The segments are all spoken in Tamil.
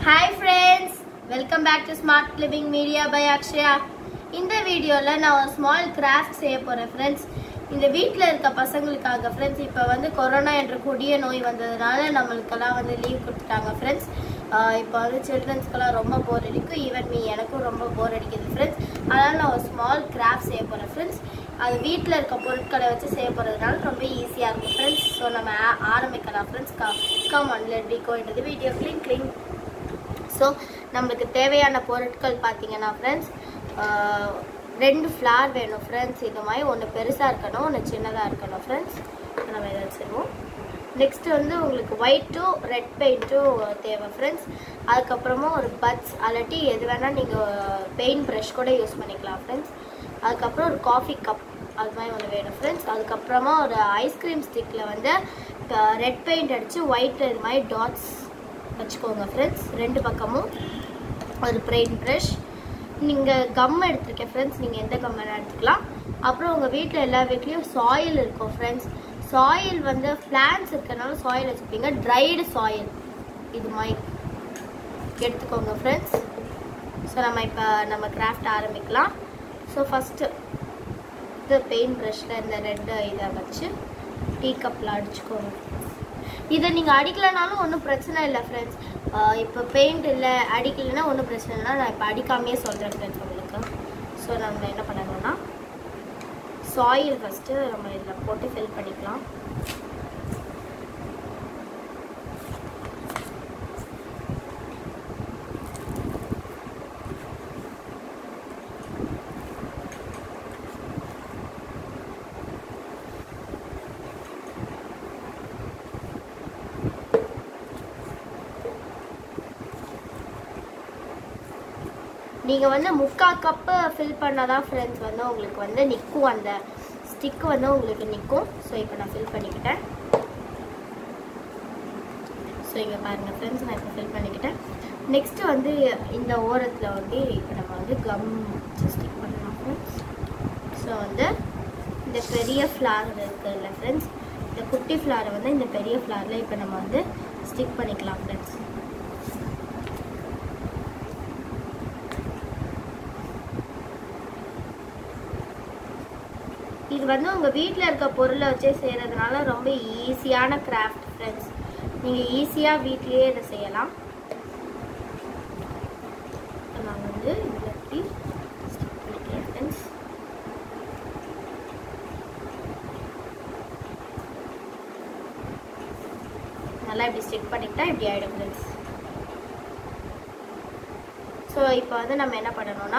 hi friends welcome back to smart living media by Akshaya இந்த வீடியோவில் நான் ஒரு ஸ்மால் கிராஃப்ட் செய்ய போகிறேன் ஃப்ரெண்ட்ஸ் இந்த வீட்டில் இருக்க பசங்களுக்காக ஃப்ரெண்ட்ஸ் இப்போ வந்து கொரோனா என்ற கொடிய நோய் வந்ததுனால நம்மளுக்கெல்லாம் வந்து லீவ் கொடுத்துட்டாங்க ஃப்ரெண்ட்ஸ் இப்போ வந்து சில்ட்ரன்ஸ்க்கெல்லாம் ரொம்ப போர் அடிக்கும் ஈவன் மீ எனக்கும் ரொம்ப போர் அடிக்குது ஃப்ரெண்ட்ஸ் அதனால் நான் ஒரு ஸ்மால் கிராஃப்ட் செய்ய போகிறேன் ஃப்ரெண்ட்ஸ் அது வீட்டில் இருக்க பொருட்களை வச்சு செய்ய போகிறதுனால ரொம்ப ஈஸியாக இருக்கும் ஃப்ரெண்ட்ஸ் ஸோ நம்ம ஆ- ஆரம்பிக்கலாம் friends come on let we go into the video clean clean so நம்மளுக்கு தேவையான பொருட்கள் பார்த்தீங்கன்னா ஃப்ரெண்ட்ஸ் ரெண்டு ஃப்ளார் வேணும் ஃப்ரெண்ட்ஸ் இது மாதிரி ஒன்று பெருசாக இருக்கணும் ஒன்று சின்னதாக இருக்கணும் ஃப்ரெண்ட்ஸ் நம்ம இதை வச்சுருவோம் நெக்ஸ்ட் வந்து உங்களுக்கு ஒயிட்டும் ரெட் பெயிண்ட்டும் தேவை ஃப்ரெண்ட்ஸ் அதுக்கப்புறமா ஒரு பட்ஸ் அல்லாட்டி எது வேணால் நீங்கள் பெயிண்ட் ப்ரஷ் கூட யூஸ் பண்ணிக்கலாம் ஃப்ரெண்ட்ஸ் அதுக்கப்புறம் ஒரு காஃபி கப் அது மாதிரி ஒன்று வேணும் ஃப்ரெண்ட்ஸ் அதுக்கப்புறமா ஒரு ஐஸ்கிரீம் ஸ்டிக்கில் வந்து ரெட் பெயிண்ட் அடித்து ஒயிட் இது மாதிரி டாட்ஸ் வச்சுக்கோங்க ஃப்ரெண்ட்ஸ் ரெண்டு பக்கமும் ஒரு பெயிண்ட் ப்ரஷ் நீங்கள் கம் எடுத்திருக்கேன் ஃப்ரெண்ட்ஸ் நீங்கள் எந்த கம் வேணால் எடுத்துக்கலாம் அப்புறம் உங்கள் வீட்டில் எல்லா வீட்லேயும் சாயில் இருக்கும் ஃப்ரெண்ட்ஸ் சாயில் வந்து பிளான்ஸ் இருக்கறனால சாயில் வச்சுப்பீங்க ட்ரைடு சாயில் இது மாதிரி எடுத்துக்கோங்க ஃப்ரெண்ட்ஸ் ஸோ நம்ம இப்போ நம்ம கிராஃப்ட் ஆரம்பிக்கலாம் ஸோ ஃபஸ்ட்டு இது பெயிண்ட் ப்ரஷில் இந்த ரெட்டு இதை வச்சு டீ கப்பில் அடிச்சுக்கோங்க இதை நீங்கள் அடிக்கலைனாலும் ஒன்றும் பிரச்சனை இல்லை ஃப்ரெண்ட்ஸ் இப்போ பெயிண்ட் இல்லை அடிக்கலைன்னா ஒன்றும் பிரச்சனை இல்லை நான் இப்போ அடிக்காமையே சொல்கிறேன் ஃப்ரெண்ட்ஸ் உங்களுக்கு ஸோ நம்ம என்ன பண்ணணும்னா சாயில் ஃபஸ்ட்டு நம்ம இதில் போட்டு ஃபில் பண்ணிக்கலாம் நீங்கள் வந்து முக்கால் கப்பு ஃபில் பண்ணால் தான் ஃப்ரெண்ட்ஸ் வந்து உங்களுக்கு வந்து நிற்கும் அந்த ஸ்டிக் வந்து உங்களுக்கு நிற்கும் ஸோ இப்போ நான் ஃபில் பண்ணிக்கிட்டேன் ஸோ இங்கே பாருங்கள் ஃப்ரெண்ட்ஸ் நான் இப்போ ஃபில் பண்ணிக்கிட்டேன் நெக்ஸ்ட்டு வந்து இந்த ஓரத்தில் வந்து இப்போ நம்ம வந்து கம் ஸ்டிக் பண்ணலாம் ஃப்ரெண்ட்ஸ் ஸோ வந்து இந்த பெரிய ஃப்ளார் இருக்குல்ல ஃப்ரெண்ட்ஸ் இந்த குட்டி ஃப்ளாரை வந்து இந்த பெரிய ஃப்ளாரில் இப்போ நம்ம வந்து ஸ்டிக் பண்ணிக்கலாம் ஃப்ரெண்ட்ஸ் இது வந்து உங்கள் வீட்டில் இருக்க பொருளை வச்சே செய்கிறதுனால ரொம்ப ஈஸியான கிராஃப்ட் ஃப்ரெண்ட்ஸ் நீங்கள் ஈஸியாக வீட்லேயே இதை செய்யலாம் இப்ப நான் வந்து இதில் எப்படி stick பண்ணிக்கிறேன் ஃப்ரெண்ட்ஸ் நல்லா இப்படி ஸ்டிக் பண்ணிக்கிட்டா இப்படி ஆகிடும் ஃப்ரெண்ட்ஸ் ஸோ இப்போ வந்து நம்ம என்ன பண்ணணும்னா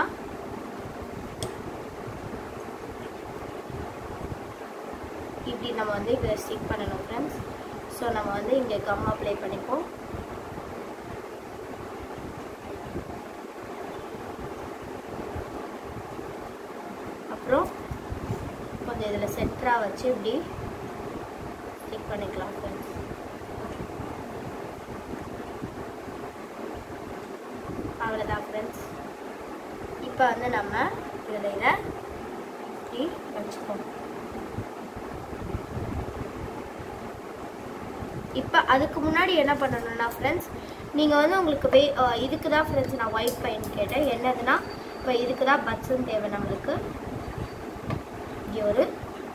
இப்படி நம்ம வந்து இதில் ஸ்டிக் பண்ணணும் ஃப்ரெண்ட்ஸ் ஸோ நம்ம வந்து இங்கே கம் அப்ளை பண்ணிப்போம் அப்புறம் கொஞ்சம் இதில் சென்டராக வச்சு இப்படி ஸ்டிக் பண்ணிக்கலாம் ஃப்ரெண்ட்ஸ் அவ்வளோதான் ஃப்ரெண்ட்ஸ் இப்போ வந்து நம்ம இதில் இதை இப்படி வச்சுப்போம் இப்போ அதுக்கு முன்னாடி என்ன பண்ணணும்னா ஃப்ரெண்ட்ஸ் நீங்கள் வந்து உங்களுக்கு வே அஹ் இதுக்கு தான் ஃப்ரெண்ட்ஸ் நான் ஒயிட் பெயிண்ட் கேட்டேன் என்னதுன்னா இப்போ இதுக்கு தான் பட்ஸும் தேவை நம்மளுக்கு இங்கே ஒரு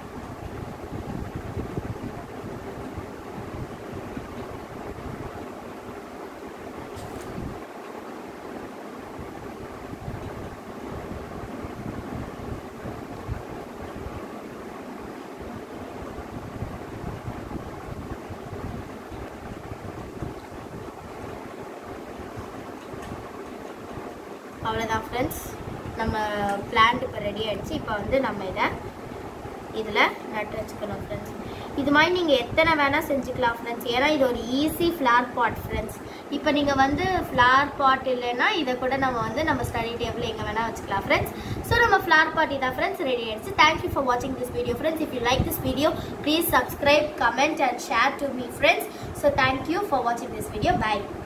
அவ்வளோதான் ஃப்ரெண்ட்ஸ் நம்ம பிளான்ட் இப்போ ரெடி ஆயிடுச்சு இப்போ வந்து நம்ம இதை இதில் நட்டு வச்சுக்கணும் ஃப்ரெண்ட்ஸ் இது மாதிரி நீங்கள் எத்தனை வேணால் செஞ்சுக்கலாம் ஃப்ரெண்ட்ஸ் ஏன்னா இது ஒரு ஈஸி ஃப்ளார் பாட் ஃப்ரெண்ட்ஸ் இப்போ நீங்கள் வந்து ஃப்ளார் பாட் இல்லைன்னா இதை கூட நம்ம வந்து நம்ம ஸ்டடி டேபிள் எங்கே வேணால் வச்சுக்கலாம் ஃப்ரெண்ட்ஸ் ஸோ நம்ம ஃப்ளார் பாட் இதான் ஃப்ரெண்ட்ஸ் ரெடி ஆயிடுச்சு தேங்க்யூ ஃபார் வாட்சிங் this video friends if you like this video please subscribe comment and share to me friends so thank you for வாட்சிங் திஸ் வீடியோ பை